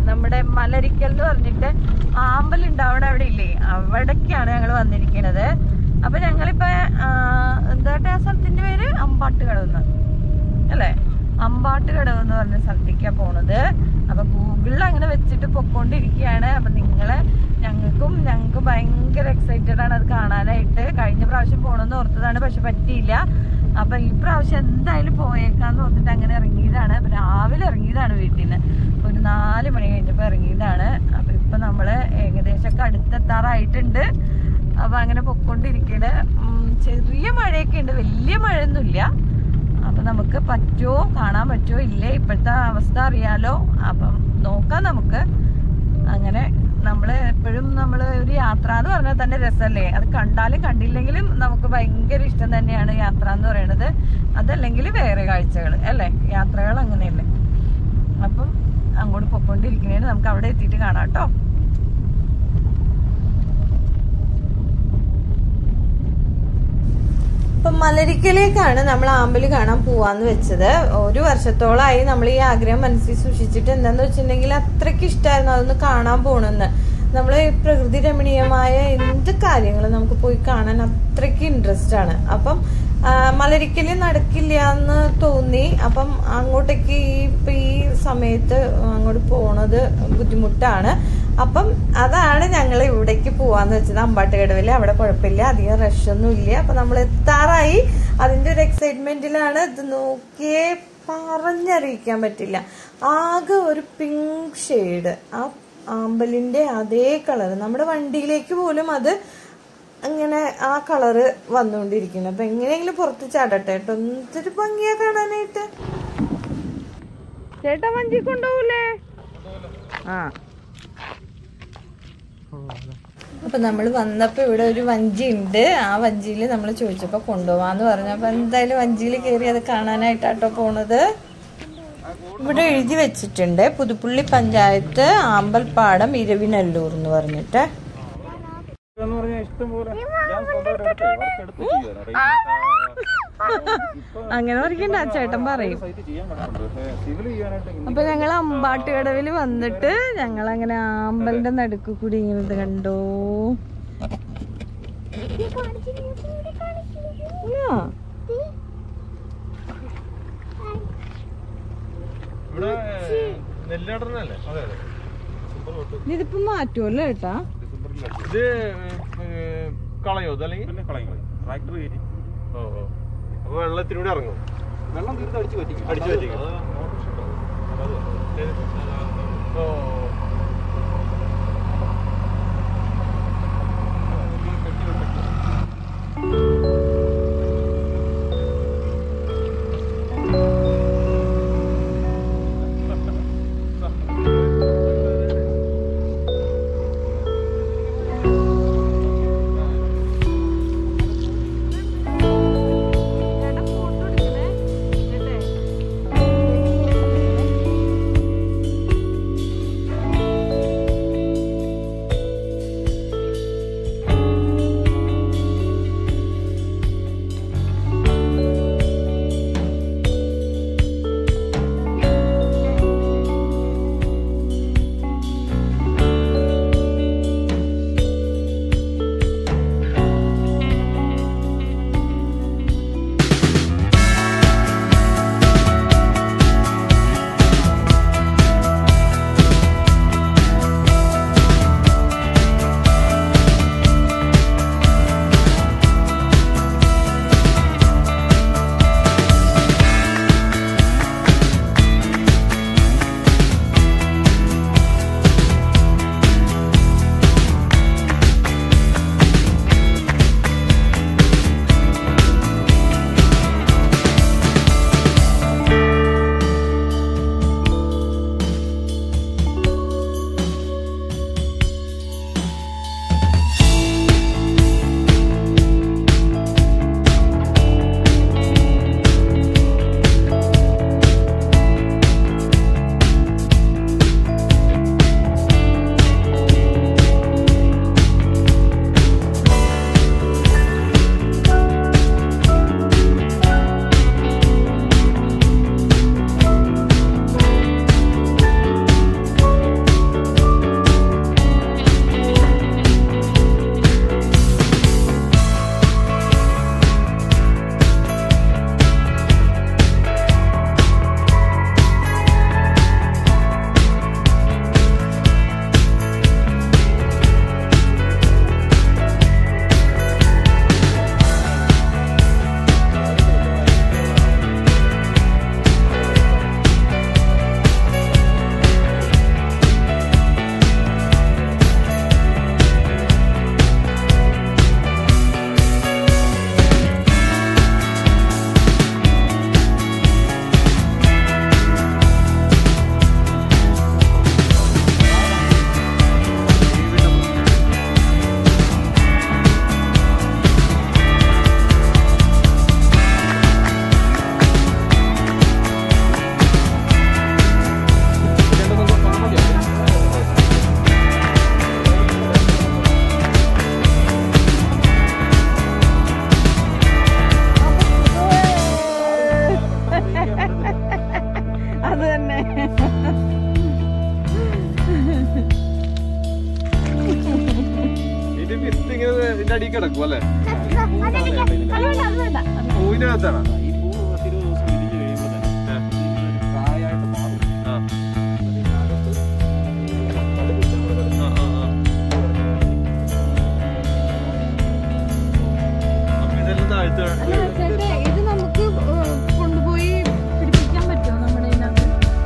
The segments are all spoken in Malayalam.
നമ്മുടെ മലരിക്കൽ എന്ന് പറഞ്ഞിട്ട് ആമ്പൽ ഉണ്ടാവണ അവിടെ ഇല്ലേ അവിടേക്കാണ് ഞങ്ങൾ വന്നിരിക്കുന്നത് അപ്പൊ ഞങ്ങളിപ്പോ ആ, എന്താട്ടെ ആ സ്ഥലത്തിന്റെ പേര് അമ്പാട്ട് കടവെന്ന് അല്ലേ അമ്പാട്ട് കടവ് എന്ന് പറഞ്ഞ സ്ഥലത്തേക്കാണ് പോണത് അപ്പൊ ഗൂഗിളിൽ അങ്ങനെ വെച്ചിട്ട് പൊക്കോണ്ടിരിക്കുകയാണ് അപ്പൊ നിങ്ങളെ ഞങ്ങൾക്കും ഞങ്ങൾക്ക് ഭയങ്കര എക്സൈറ്റഡ് ആണ് അത് കാണാനായിട്ട് കഴിഞ്ഞ പ്രാവശ്യം പോകണമെന്ന് ഓർത്തതാണ് പക്ഷെ പറ്റിയില്ല അപ്പൊ ഈ പ്രാവശ്യം എന്തായാലും പോയേക്കാന്ന് ഓർത്തിട്ട് അങ്ങനെ ഇറങ്ങിയതാണ് അപ്പൊ രാവിലെ ഇറങ്ങിയതാണ് വീട്ടിൽ നിന്ന് ഒരു നാല് മണി കഴിഞ്ഞപ്പോ ഇറങ്ങിയതാണ് അപ്പൊ ഇപ്പൊ നമ്മള് ഏകദേശമൊക്കെ അടുത്തെത്താറായിട്ടുണ്ട് അപ്പൊ അങ്ങനെ പൊക്കോണ്ടിരിക്കണ് ഉം, ചെറിയ മഴയൊക്കെ ഉണ്ട് വലിയ മഴയൊന്നുമില്ല അപ്പൊ നമുക്ക് പറ്റുമോ കാണാൻ പറ്റുമോ ഇല്ലേ ഇപ്പോഴത്തെ അവസ്ഥ അറിയാലോ അപ്പം നോക്കാം നമുക്ക് അങ്ങനെ നമ്മൾ എപ്പോഴും നമ്മൾ ഒരു യാത്ര എന്ന് പറഞ്ഞാൽ തന്നെ രസമല്ലേ അത് കണ്ടാലും കണ്ടില്ലെങ്കിലും നമുക്ക് ഭയങ്കര ഇഷ്ടം തന്നെയാണ് യാത്ര എന്ന് പറയുന്നത് അതല്ലെങ്കിൽ വേറെ കാഴ്ചകൾ അല്ലേ യാത്രകൾ അങ്ങനെയല്ലേ അപ്പം അങ്ങോട്ട് പൊക്കോണ്ടിരിക്കുന്നതിന് നമുക്ക് അവിടെ എത്തിയിട്ട് കാണാം കേട്ടോ ഇപ്പം മലരിക്കലേക്കാണ് നമ്മൾ ആമ്പല് കാണാൻ പോവാന്ന് വെച്ചത് ഒരു വർഷത്തോളമായി നമ്മൾ ഈ ആഗ്രഹം മനസ്സിൽ സൂക്ഷിച്ചിട്ട് എന്താന്ന് വെച്ചിട്ടുണ്ടെങ്കിൽ അത്രയ്ക്ക് ഇഷ്ടമായിരുന്നു അതൊന്ന് കാണാൻ പോണെന്ന് നമ്മൾ പ്രകൃതി രമണീയമായ എന്ത് കാര്യങ്ങളും നമുക്ക് പോയി കാണാൻ അത്രയ്ക്ക് ഇൻട്രസ്റ്റ് ആണ് അപ്പം ആ, മലരിക്കല് നടക്കില്ല എന്ന് തോന്നി അപ്പം അങ്ങോട്ടേക്ക് ഈ ഇപ്പൊ ഈ സമയത്ത് അങ്ങോട്ട് പോണത് ബുദ്ധിമുട്ടാണ് അപ്പം അതാണ് ഞങ്ങൾ ഇവിടേക്ക് പോവാന്ന് വെച്ചത് അമ്പാട്ടുകടവില് അവിടെ കുഴപ്പമില്ല അധികം റഷ് ഒന്നും ഇല്ല അപ്പൊ നമ്മൾ എത്താറായി അതിന്റെ ഒരു എക്സൈറ്റ്മെന്റിലാണ് ഇത് നോക്കിയേ പറഞ്ഞറിയിക്കാൻ പറ്റില്ല ആകെ ഒരു പിങ്ക് ഷെയ്ഡ് ആ ആമ്പലിന്റെ അതേ കളർ നമ്മുടെ വണ്ടിയിലേക്ക് പോലും അത് അങ്ങനെ ആ കളറ് വന്നുകൊണ്ടിരിക്കുന്നു അപ്പൊ എങ്ങനെയെങ്കിലും പുറത്ത് ചാടട്ടെ കേട്ടോ എന്തൊരു ഭംഗിയാ കാണാനായിട്ട് ചേട്ടാ വഞ്ചി കൊണ്ടുപോകൂലേ ആ അപ്പൊ നമ്മൾ വന്നപ്പോ ഇവിടെ ഒരു വഞ്ചി ഉണ്ട് ആ വഞ്ചിയിൽ നമ്മൾ ചോദിച്ചപ്പോ കൊണ്ടുപോവാന്ന് പറഞ്ഞു അപ്പൊ എന്തായാലും വഞ്ചിയിൽ കയറി അത് കാണാനായിട്ടാട്ടോ പോണത് ഇവിടെ എഴുതി വെച്ചിട്ടുണ്ട് പുതുപ്പള്ളി പഞ്ചായത്ത് ആമ്പൽപ്പാടം ഇരവിനല്ലൂർ എന്ന് പറഞ്ഞിട്ട് എന്ന് പറഞ്ഞാൽ ഇഷ്ടംപോലെ ഞാൻ സ്വന്തമായിട്ട് എടുത്തേ, വർക്ക് എടുത്ത് ചെയ്യാനാ. ഇപ്പൊ അങ്ങനെ പറയണ്ട ആ ചേട്ടൻ പറയും സൈറ്റ് ചെയ്യാൻ കിടപ്പുണ്ട്. പക്ഷേ സിവിൽ ചെയ്യാനായിട്ട് ഇന്ന് അപ്പൊ ഞങ്ങൾ അമ്പാട്ടുകടവിൽ വന്നിട്ട് ഞങ്ങൾ അങ്ങനെ ആമ്പലിന്റെ നടുക്ക് കൂടി ഇങ്ങനെ ഇത് കണ്ടോ ആ, ഇവിടെ നെല്ലാടനല്ലേ അതെ അതെ ഡിസംബർ തൊട്ട് ഇതിപ്പോ മാറ്റുമല്ലോ ഏട്ടാ ഡിസംബറിലാണ് ഇത് കളയോ അല്ലെങ്കിൽ പിന്നെ കളയും കളയും ട്രാക്ടർ കയറ്റി ഓ ഓ അപ്പൊ വെള്ളത്തിലൂടെ ഇറങ്ങും വെള്ളം തീർത്ത് അടിച്ചു പറ്റിക്കും അടിച്ചു പറ്റിക്കും ഓ അത് തന്നെ ഇതിന്റെ വിത്ത് ഇങ്ങനെ ഇതിന്റെ അടിയിൽ കിടക്കും അല്ലേ അത് വേണ്ട അത് വേണ്ട അത് പൂവിനകത്താണ് ഈ പൂ പത്തിരുപത് ദിവസം വിരിഞ്ഞ് കഴിയുമ്പോൾ തന്നെ ഇതിനൊരു കായായിട്ട് മാറും ആ അതിനകത്ത് അത് കുറ്റം കൂടെ കിടക്കും. ആ, ആ, ആ. അപ്പൊ ഇതെല്ലാം താഴ്ത്ത് അല്ല ചേട്ടാ ഇത് നമുക്ക് ഏഹ്, കൊണ്ടുപോയി പിടിപ്പിക്കാൻ പറ്റുമോ നമ്മുടെ ഇതിനകത്ത്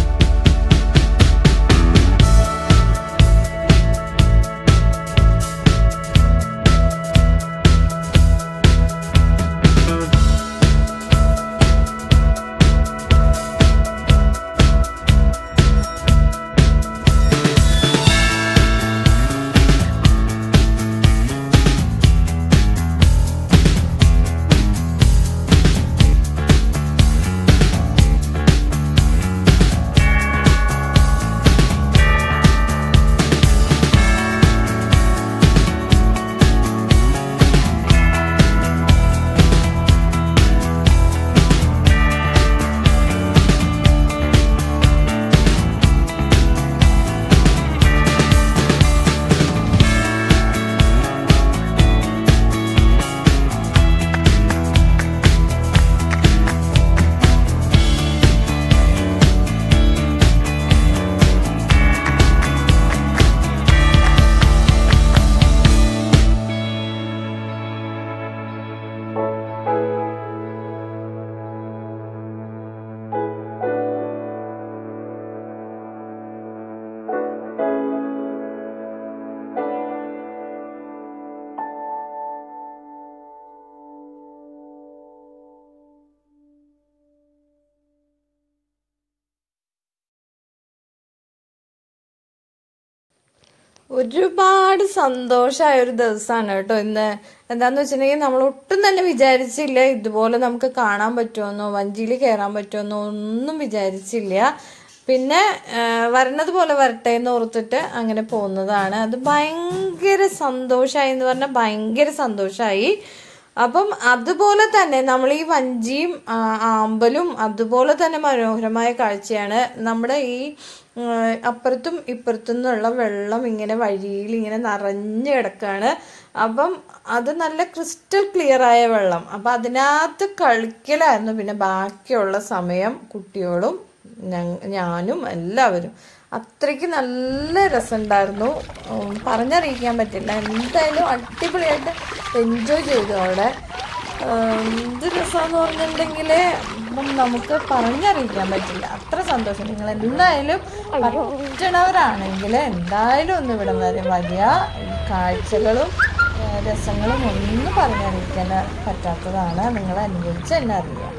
ഒരുപാട് സന്തോഷമായ ഒരു ദിവസമാണ് കേട്ടോ ഇന്ന് എന്താന്ന് വെച്ചിട്ടുണ്ടെങ്കിൽ നമ്മൾ ഒട്ടും തന്നെ വിചാരിച്ചില്ല ഇതുപോലെ നമുക്ക് കാണാൻ പറ്റുമെന്നോ വഞ്ചിയിൽ കയറാൻ പറ്റുമെന്നോ ഒന്നും വിചാരിച്ചില്ല പിന്നെ ആ, വരണത് പോലെ വരട്ടെ എന്ന് ഓർത്തിട്ട് അങ്ങനെ പോകുന്നതാണ് അത് ഭയങ്കര സന്തോഷമായി എന്ന് പറഞ്ഞാൽ ഭയങ്കര സന്തോഷമായി അപ്പം അതുപോലെ തന്നെ നമ്മൾ ഈ വഞ്ചിയും ആ, ആമ്പലും അതുപോലെ തന്നെ മനോഹരമായ കാഴ്ചയാണ് നമ്മുടെ ഈ ഉം, അപ്പുറത്തും ഇപ്പുറത്തും നിന്നുള്ള വെള്ളം ഇങ്ങനെ വഴിയിൽ ഇങ്ങനെ നിറഞ്ഞു കിടക്കാണ് അപ്പം അത് നല്ല ക്രിസ്റ്റൽ ക്ലിയർ ആയ വെള്ളം അപ്പം അതിനകത്ത് കളിക്കലായിരുന്നു പിന്നെ ബാക്കിയുള്ള സമയം കുട്ടികളും ഞങ്ങ- ഞാനും എല്ലാവരും അത്രയ്ക്ക് നല്ല രസമുണ്ടായിരുന്നു ഉം, പറഞ്ഞറിയിക്കാൻ പറ്റില്ല എന്തായാലും അടിപൊളിയായിട്ട് എൻജോയ് ചെയ്തു അവിടെ ഉം, എന്ത് രസമെന്ന് പറഞ്ഞിട്ടുണ്ടെങ്കിൽ നമുക്ക് പറഞ്ഞറിയിക്കാൻ പറ്റില്ല അത്ര സന്തോഷം നിങ്ങൾ എന്തായാലും പറ്റണവരാണെങ്കിൽ എന്തായാലും ഒന്ന് ഇവിടെ വരെ വരിക ഈ കാഴ്ചകളും ഏഹ്, രസങ്ങളും ഒന്നും പറഞ്ഞറിയിക്കാൻ പറ്റാത്തതാണ് നിങ്ങൾ അനുഭവിച്ച് തന്നെ അറിയാം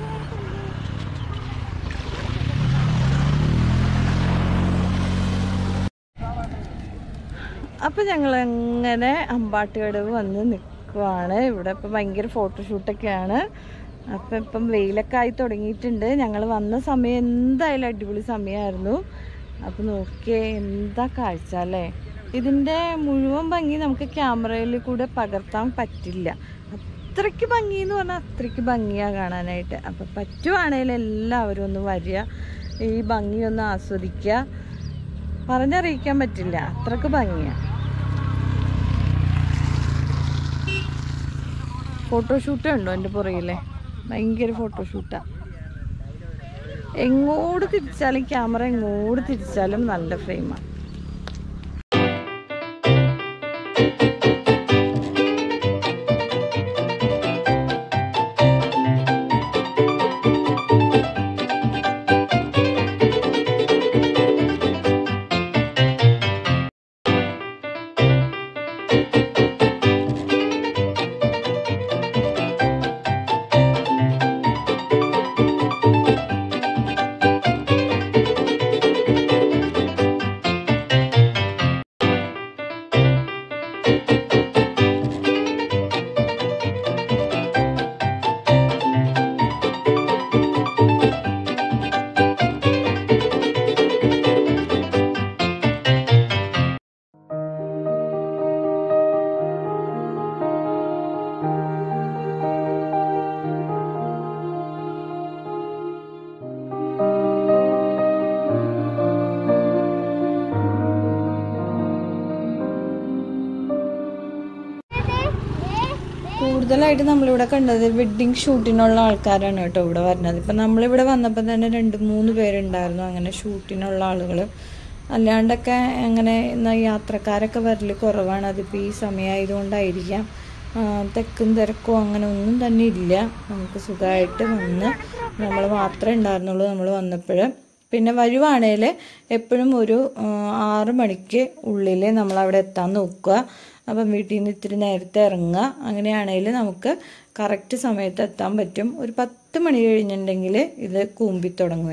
അപ്പം ഞങ്ങൾ അങ്ങനെ അമ്പാട്ടുകടവ് വന്ന് നിൽക്കുവാണ് ഇവിടെ ഇപ്പം ഭയങ്കര ഫോട്ടോഷൂട്ടൊക്കെയാണ് അപ്പം ഇപ്പം വെയിലൊക്കെ ആയി തുടങ്ങിയിട്ടുണ്ട് ഞങ്ങൾ വന്ന സമയം എന്തായാലും അടിപൊളി സമയമായിരുന്നു അപ്പം നോക്കിയേ എന്താ കാഴ്ച അല്ലേ ഇതിൻ്റെ മുഴുവൻ ഭംഗി നമുക്ക് ക്യാമറയിൽ കൂടെ പകർത്താൻ പറ്റില്ല അത്രയ്ക്ക് ഭംഗി എന്ന് പറഞ്ഞാൽ അത്രയ്ക്ക് ഭംഗിയാണ് കാണാനായിട്ട് അപ്പം പറ്റുവാണെങ്കിൽ എല്ലാവരും ഒന്ന് വരിക ഈ ഭംഗി ഒന്ന് ആസ്വദിക്കുക പറഞ്ഞറിയിക്കാൻ പറ്റില്ല അത്രക്ക് ഭംഗിയാണ് ഫോട്ടോഷൂട്ട് ഉണ്ടോ എൻ്റെ പുറകിലെ ഭയങ്കര ഫോട്ടോഷൂട്ടാ എങ്ങോട്ട് തിരിച്ചാലും ക്യാമറ എങ്ങോട്ട് തിരിച്ചാലും നല്ല ഫ്രെയിമാണ് കൂടുതലായിട്ട് നമ്മളിവിടെ കണ്ടത് വെഡ്ഡിങ് ഷൂട്ടിനുള്ള ആൾക്കാരാണ് കേട്ടോ ഇവിടെ വരുന്നത് ഇപ്പം നമ്മളിവിടെ വന്നപ്പോൾ തന്നെ രണ്ട് മൂന്ന് പേരുണ്ടായിരുന്നു അങ്ങനെ ഷൂട്ടിനുള്ള ആളുകൾ അല്ലാണ്ടൊക്കെ അങ്ങനെ ഇന്ന് യാത്രക്കാരൊക്കെ വരൽ കുറവാണ് അതിപ്പോൾ ഈ സമയമായതുകൊണ്ടായിരിക്കാം ആ, തിക്കും തിരക്കോ അങ്ങനെ ഒന്നും തന്നെ ഇല്ല നമുക്ക് സുഖമായിട്ട് വന്ന് നമ്മൾ മാത്രമേ ഉണ്ടായിരുന്നുള്ളൂ നമ്മൾ വന്നപ്പോൾ പിന്നെ വരുവാണേൽ എപ്പോഴും ഒരു ആ, ആറ് മണിക്ക് ഉള്ളിൽ നമ്മളവിടെ എത്താൻ നോക്കുക അപ്പം വീട്ടിൽ നിന്ന് ഇത്തിരി നേരത്തെ ഇറങ്ങുക അങ്ങനെയാണെങ്കിൽ നമുക്ക് കറക്റ്റ് സമയത്ത് എത്താൻ പറ്റും ഒരു പത്ത് മണി കഴിഞ്ഞിട്ടുണ്ടെങ്കിൽ ഇത് കൂമ്പി തുടങ്ങുവേ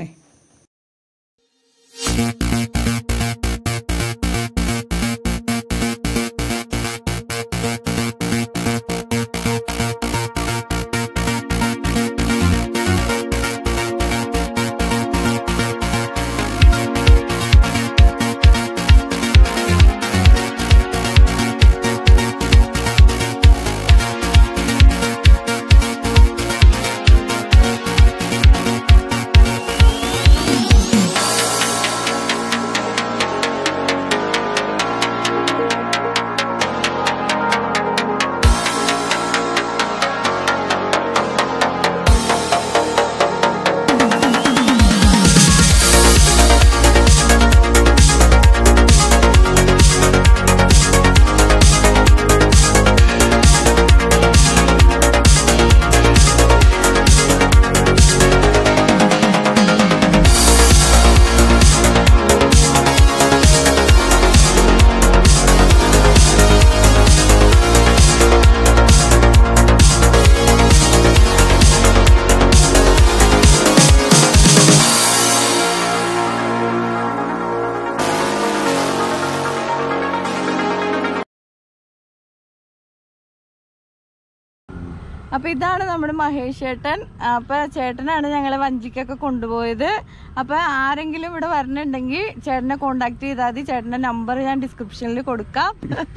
അപ്പൊ ഇതാണ് നമ്മുടെ മഹേഷ് ചേട്ടൻ അപ്പൊ ചേട്ടനാണ് ഞങ്ങളെ വഞ്ചിക്കൊക്കെ കൊണ്ടുപോയത് അപ്പൊ ആരെങ്കിലും ഇവിടെ വരണുണ്ടെങ്കിൽ ചേട്ടനെ കോണ്ടാക്ട് ചെയ്താൽ മതി ചേട്ടന്റെ നമ്പർ ഞാൻ ഡിസ്ക്രിപ്ഷനിൽ കൊടുക്കാം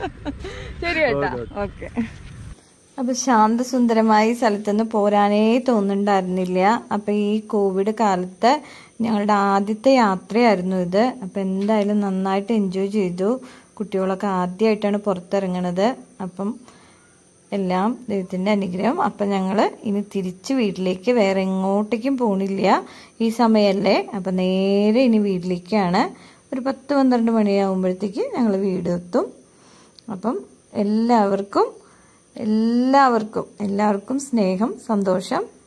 ശരി ചേട്ടാ ഓക്കെ അപ്പൊ ശാന്തസുന്ദരമായി സ്ഥലത്തുനിന്ന് പോരാനേ തോന്നുന്നുണ്ടായിരുന്നില്ല അപ്പൊ ഈ കോവിഡ് കാലത്ത് ഞങ്ങളുടെ ആദ്യത്തെ യാത്രയായിരുന്നു ഇത് അപ്പൊ എന്തായാലും നന്നായിട്ട് എൻജോയ് ചെയ്തു കുട്ടികളൊക്കെ ആദ്യമായിട്ടാണ് പുറത്തിറങ്ങണത് അപ്പം എല്ലാം ദൈവത്തിൻ്റെ അനുഗ്രഹം അപ്പം ഞങ്ങൾ ഇനി തിരിച്ച് വീട്ടിലേക്ക് വേറെ എങ്ങോട്ടേക്കും പോണില്ല ഈ സമയമല്ലേ അപ്പം നേരെ ഇനി വീട്ടിലേക്കാണ് ഒരു പത്ത് പന്ത്രണ്ട് മണിയാകുമ്പോഴത്തേക്ക് ഞങ്ങൾ വീടെത്തും അപ്പം എല്ലാവർക്കും എല്ലാവർക്കും എല്ലാവർക്കും സ്നേഹം സന്തോഷം